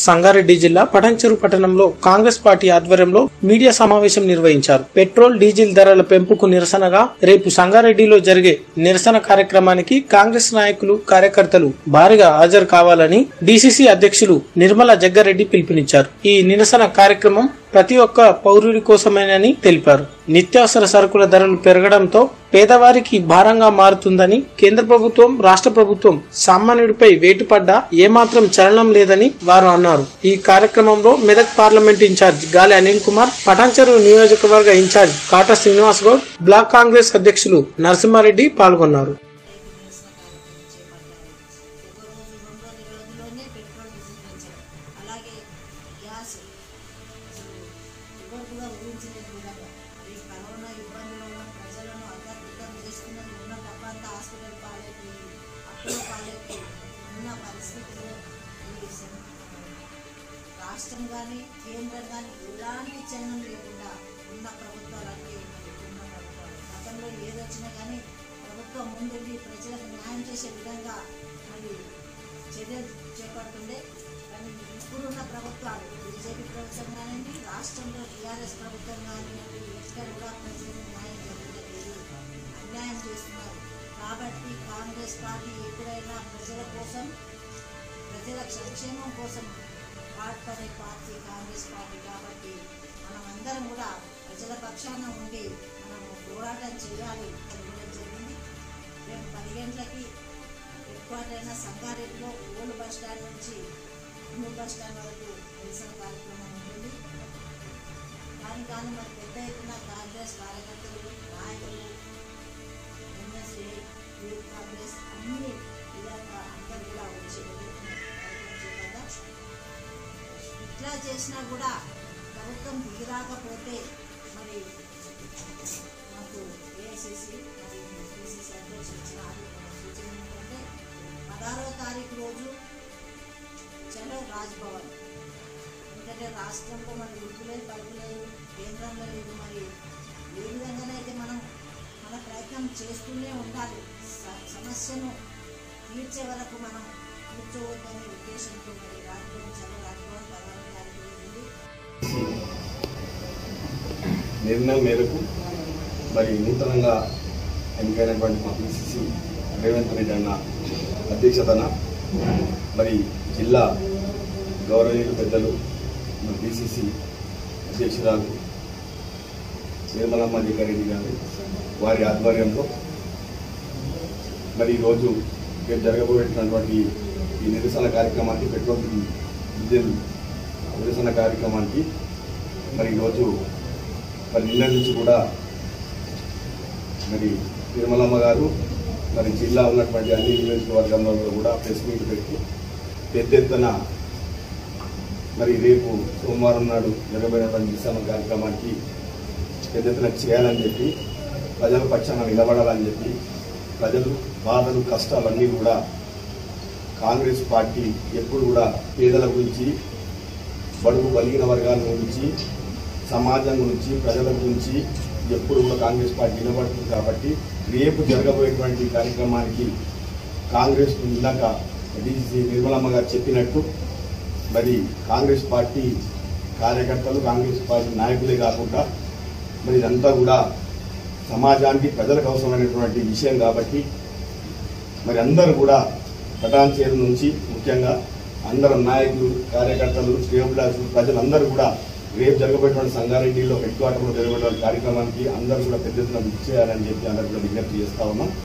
సంగారెడ్డి జిల్లా పటంచెరు పట్టణంలో కాంగ్రెస్ పార్టీ ఆధ్వర్యంలో మీడియా సమావేశం నిర్వహించారు పెట్రోల్ డీజిల్ ధరల పెంపుకు నిరసనగా రేపు సంగారెడ్డిలో జరిగే నిరసన కార్యక్రమానికి కాంగ్రెస్ నాయకులు కార్యకర్తలు భారీగా హాజరు కావాలని డీసీసీ అధ్యక్షులు నిర్మలా జగ్గారెడ్డి పిలుపునిచ్చారు ఈ నిరసన కార్యక్రమం ప్రతి ఒక్క పౌరుడి కోసమేనని తెలిపారు నిత్యావసర సరుకుల ధరలు పెరగడంతో పేదవారికి భారంగా మారుతుందని కేంద్ర ప్రభుత్వం రాష్ట్ర ప్రభుత్వం సామాన్యుడిపై వేటుపడ్డా ఏమాత్రం చలనం లేదని వారు అన్నారు ఈ కార్యక్రమంలో మెదక్ పార్లమెంట్ ఇన్ఛార్జ్ గాలి అనిల్ కుమార్ పటాన్చెరు నియోజకవర్గ incharge Kata Srinivas Goud block Congress అధ్యక్షులు నరసింహారెడ్డి పాల్గొన్నారు ఒక రోజు రెండు రోజులోనే పెట్రోల్ డీజిల్ పెంచడం అలాగే గ్యాస్ అసలు ఎవరు కూడా ఊహించలేని విధంగా ఈ కరోనా ఇబ్బందుల వల్ల ప్రజలను అర్థం చేసుకున్నది ఉన్న డబ్బంతా హాస్పిటల్ పాలైపోయి అప్పుల పాలైపోయి ఉన్న పరిస్థితుల్లో ఈ సం- రాష్ట్రం కానీ కేంద్రం కానీ ఎలాంటి చలనం లేకుండా ఉన్న ప్రభుత్వాలన్నీ ఉన్న ప్రభుత్వాలు గతంలో ఏదొచ్చినా కానీ ప్రభుత్వం ముందుండి ప్రజలకు న్యాయం చేసే విధంగా మరి చర్యలు చేపడుతుండే కానీ ఇప్పుడున్న ప్రభుత్వాలు బీజేపీ ప్రభుత్వం కానివ్వండి రాష్ట్రంలో టీఆర్ఎస్ ప్రభుత్వం కానివ్వండి ఎక్కడ కూడా ప్రజలకు న్యాయం జరుగుతుంది అన్యాయం చేస్తున్నారు కాబట్టి కాంగ్రెస్ పార్టీ ఎప్పుడైనా ప్రజల కోసం ప్రజల సంక్షేమం కోసం పాటుపడే పార్టీ కాంగ్రెస్ పార్టీ కాబట్టి మనం అందరం కూడా ప్రజల పక్షాన ఉండి మనం పోరాటం చేయాలి అని కూడా జరిగింది రేపు పది గంటలకి హెడ్ క్వార్టర్ అయిన సంగారెడ్డిలో ఓల్డ్ బస్ స్టాండ్ నుంచి న్యూ బస్ స్టాండ్ వరకు నిరసన కార్యక్రమం ఉంటుంది దాని కానీ మరి పెద్ద ఎత్తున కాంగ్రెస్ కార్యకర్తలు నాయకులు ఎన్ఎస్ఏ యూత్ కాంగ్రెస్ అన్ని విధంగా అందరూ కూడా వచ్చి కార్యక్రమం చేపడతాం ఇట్లా చేసినా కూడా ప్రభుత్వం దిగిరాకపోతే మరి మాకు ఏఐసిసి మరి పిసిసి అధ్యక్షులు ఇచ్చిన సూచన ఏంటంటే పదహారవ తారీఖు రోజు చలో రాజ్భవన్ ఎందుకంటే రాష్ట్రంలో మరి ఉడుకు లేదు పలుకు లేదు కేంద్రంలో లేదు మరి ఏ విధంగానైతే మనం మన ప్రయత్నం చేస్తూనే ఉండాలి స- సమస్యను తీర్చే వరకు మనం కూర్చోవద్దనే ఉద్దేశంతో మరి రాజ్భవన్ చలో రాజ్భవన్ పదహారవ తారీఖు రోజు ఉంది నిర్ణయం మేరకు మరి నూతనంగా ఎన్నికైనటువంటి మా పిసిసి రేవంత్ రెడ్డి అన్న అధ్యక్షతన మరి జిల్లా గౌరవనీయులు పెద్దలు మరి డిసిసి అధ్యక్షురాలు నిర్మలమ్మ జిగారెడ్డి గారు వారి ఆధ్వర్యంలో మరి ఈరోజు రేపు జరగబోయేటటువంటి ఈ నిరసన కార్యక్రమానికి పెట్రోల్ డీజిల్ నిరసన కార్యక్రమానికి మరి ఈరోజు మరి నిన్న నుంచి కూడా మరి తిరుమలమ్మ గారు మరి జిల్లా ఉన్నటువంటి అన్ని నియోజకవర్గంలో కూడా ప్రెస్ మీట్ పెట్టి పెద్ద ఎత్తున మరి రేపు సోమవారం నాడు జరగబోయినటువంటి నిరసన కార్యక్రమానికి పెద్ద ఎత్తున చేయాలని చెప్పి ప్రజల పక్షాన నిలబడాలని చెప్పి ప్రజలు బాధలు కష్టాలన్నీ కూడా కాంగ్రెస్ పార్టీ ఎప్పుడు కూడా పేదల గురించి బడుగు బలిగిన వర్గాల గురించి సమాజం గురించి ప్రజల గురించి ఎప్పుడు కూడా కాంగ్రెస్ పార్టీ నిలబడుతుంది కాబట్టి రేపు జరగబోయేటువంటి కార్యక్రమానికి కాంగ్రెస్ ఇందాక డీసీసీ నిర్మలమ్మ గారు చెప్పినట్టు మరి కాంగ్రెస్ పార్టీ కార్యకర్తలు కాంగ్రెస్ పార్టీ నాయకులే కాకుండా మరి ఇదంతా కూడా సమాజానికి ప్రజలకు అవసరమైనటువంటి విషయం కాబట్టి మరి అందరూ కూడా పటాన్ చేరు నుంచి ముఖ్యంగా అందరం నాయకులు కార్యకర్తలు శ్రేయోభిలాషులు ప్రజలందరూ కూడా రేపు జరగబోయేటువంటి సంగారెడ్డిలో హెడ్ క్వార్టర్లో జరగబోయేటువంటి కార్యక్రమానికి అందరూ కూడా పెద్ద ఎత్తున విచ్చేయాలని చెప్పి అందరూ కూడా విజ్ఞప్తి చేస్తా ఉన్నాం